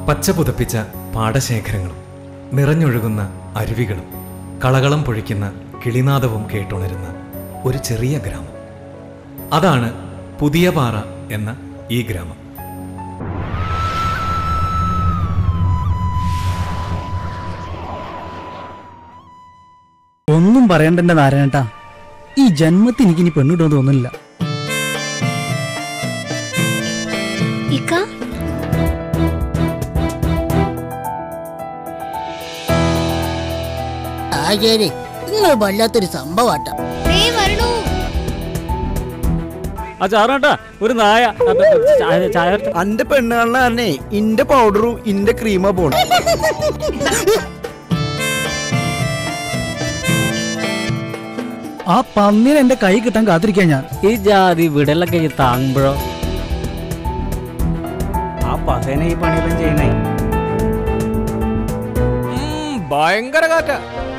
പച്ച പുതപ്പിച്ച പാടശേഖരങ്ങളും നിറഞ്ഞൊഴുകുന്ന അരുവികളും കളകളം പൊഴിക്കുന്ന കിളിനാദവും കേട്ടുണരുന്ന ഒരു ചെറിയ ഗ്രാമം അതാണ് പുതിയ പാറ എന്ന ഈ ഗ്രാമം ഒന്നും പറയണ്ടെന്റെ നാരായണേട്ടാ ഈ ജന്മത്തിൽ എനിക്ക് ഇനി പെണ്ണിടുമെന്ന് തോന്നുന്നില്ല ഇക്ക ആ ശരി നിങ്ങൾ വല്ലാത്തൊരു സംഭവാട്ട ദേ വരണു ആ ചാറാട്ടാ ഒരു നായ ആ, ബ- ബ- ചായ- ചായ അന്റെ പെണ്ണുകളിലെ കാരണേ ഇന്റെ പൗഡറും ഇന്റെ ക്രീമാ പോണ ആ പന്നീനെ എന്റെ കൈ കിട്ടാൻ കാത്തിരിക്കാൻ ഞാൻ ഈ ജാതി വിടലൊക്കെ ഈ താങ്ങുമ്പോഴോ ആ പഹനെ ഈ പണിയെല്ലാം ചെയ്യണേ ഭയങ്കര കാറ്റാ